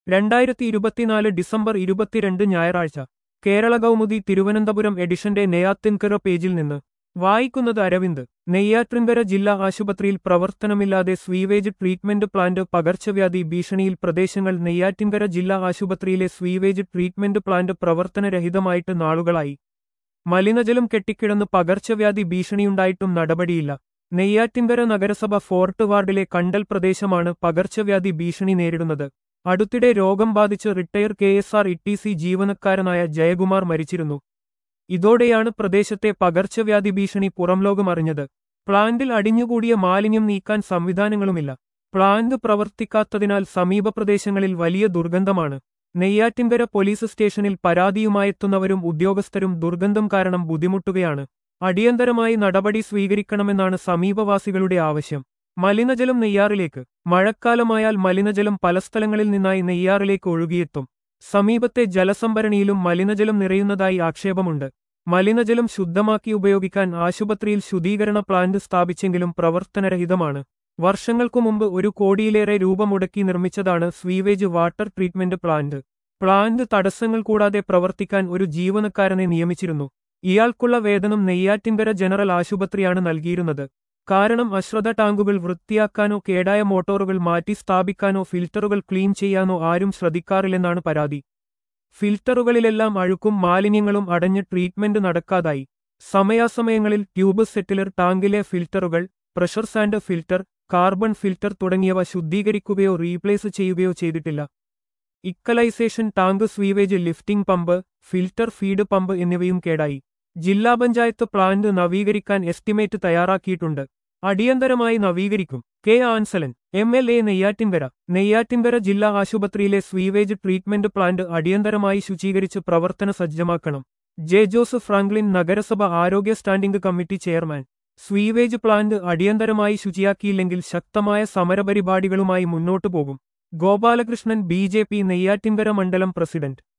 രണ്ടായിരത്തി ഇരുപത്തിനാല് ഡിസംബർ ഇരുപത്തിരണ്ട് ഞായറാഴ്ച കേരള കൗമുദി തിരുവനന്തപുരം എഡിഷന്റെ നെയ്യാത്തിൻകര പേജിൽ നിന്ന് വായിക്കുന്നത് അരവിന്ദ് നെയ്യാറ്റിൻകര ജില്ലാ ആശുപത്രിയിൽ പ്രവർത്തനമില്ലാതെ സ്വീവേജ് ട്രീറ്റ്മെന്റ് പ്ലാന്റ് പകർച്ചവ്യാധി ഭീഷണിയിൽ പ്രദേശങ്ങൾ നെയ്യാറ്റിൻകര ജില്ലാ ആശുപത്രിയിലെ സ്വീവേജ് ട്രീറ്റ്മെന്റ് പ്ലാന്റ് പ്രവർത്തനരഹിതമായിട്ട് നാളുകളായി മലിനജലം കെട്ടിക്കിടന്ന് പകർച്ചവ്യാധി ഭീഷണിയുണ്ടായിട്ടും നടപടിയില്ല നെയ്യാറ്റിൻകര നഗരസഭ ഫോർട്ട് വാർഡിലെ കണ്ടൽ പ്രദേശമാണ് പകർച്ചവ്യാധി ഭീഷണി നേരിടുന്നത് അടുത്തിടെ രോഗം ബാധിച്ച് retire K S R E ജീവനക്കാരനായ ജയകുമാർ മരിച്ചിരുന്നു ഇതോടെയാണ് പ്രദേശത്തെ പകർച്ചവ്യാധി ഭീഷണി പുറംലോകമറിഞ്ഞത് പ്ലാന്റിൽ അടിഞ്ഞുകൂടിയ മാലിന്യം നീക്കാൻ സംവിധാനങ്ങളുമില്ല പ്ലാന്റ് പ്രവർത്തിക്കാത്തതിനാൽ സമീപ പ്രദേശങ്ങളിൽ വലിയ ദുർഗന്ധമാണ് നെയ്യാറ്റിൻകര പോലീസ് സ്റ്റേഷനിൽ പരാതിയുമായെത്തുന്നവരും ഉദ്യോഗസ്ഥരും ദുർഗന്ധം കാരണം ബുദ്ധിമുട്ടുകയാണ് അടിയന്തരമായി നടപടി സ്വീകരിക്കണമെന്നാണ് സമീപവാസികളുടെ ആവശ്യം മലിനജലം നെയ്യാറിലേക്ക് മഴക്കാലമായാൽ മലിനജലം പല സ്ഥലങ്ങളിൽ നിന്നായി നെയ്യാറിലേക്ക് ഒഴുകിയെത്തും സമീപത്തെ ജലസംഭരണിയിലും മലിനജലം നിറയുന്നതായി ആക്ഷേപമുണ്ട് മലിനജലം ശുദ്ധമാക്കി ഉപയോഗിക്കാൻ ആശുപത്രിയിൽ ശുദ്ധീകരണ പ്ലാന്റ് സ്ഥാപിച്ചെങ്കിലും പ്രവർത്തനരഹിതമാണ് വർഷങ്ങൾക്കു മുമ്പ് ഒരു കോടിയിലേറെ രൂപ മുടക്കി നിർമ്മിച്ചതാണ് sewage water treatment plant plant തടസ്സങ്ങൾ കൂടാതെ പ്രവർത്തിക്കാൻ ഒരു ജീവനക്കാരനെ നിയമിച്ചിരുന്നു ഇയാൾക്കുള്ള വേതനം നെയ്യാറ്റിൻകര ജനറൽ ആശുപത്രിയാണ് നൽകിയിരുന്നത് കാരണം അശ്രദ്ധ ടാങ്കുകൾ വൃത്തിയാക്കാനോ കേടായ മോട്ടോറുകൾ മാറ്റി സ്ഥാപിക്കാനോ ഫിൽറ്ററുകൾ ക്ലീൻ ചെയ്യാനോ ആരും ശ്രദ്ധിക്കാറില്ലെന്നാണ് പരാതി ഫിൽറ്ററുകളിലെല്ലാം അഴുക്കും മാലിന്യങ്ങളും അടഞ്ഞ് ട്രീറ്റ്മെന്റ് നടക്കാതായി സമയാസമയങ്ങളിൽ ട്യൂബ് സെറ്റിലർ ടാങ്കിലെ ഫിൽറ്ററുകൾ pressure sand filter carbon filter തുടങ്ങിയവ ശുദ്ധീകരിക്കുകയോ റീപ്ലേസ് ചെയ്യുകയോ ചെയ്തിട്ടില്ല equalisation tank sewage lifting pump filter feed pump എന്നിവയും കേടായി ജില്ലാ പഞ്ചായത്ത് പ്ലാന്റ് നവീകരിക്കാൻ എസ്റ്റിമേറ്റ് തയ്യാറാക്കിയിട്ടുണ്ട് അടിയന്തരമായി നവീകരിക്കും K Ansalan M L A Neyyattinkara Neyyattinkara ജില്ലാ ആശുപത്രിയിലെ സ്വീവേജ് ട്രീറ്റ്മെന്റ് പ്ലാന്റ് അടിയന്തരമായി ശുചീകരിച്ച് പ്രവർത്തന സജ്ജമാക്കണം ജെ ജോസഫ് ഫ്രാങ്ക്ലിൻ നഗരസഭ ആരോഗ്യ standing committee chairman sewage plant അടിയന്തരമായി ശുചിയാക്കിയില്ലെങ്കിൽ ശക്തമായ സമരപരിപാടികളുമായി മുന്നോട്ടു പോകും Gopalakrishnan B J P Neyyattinkara മണ്ഡലം പ്രസിഡന്റ്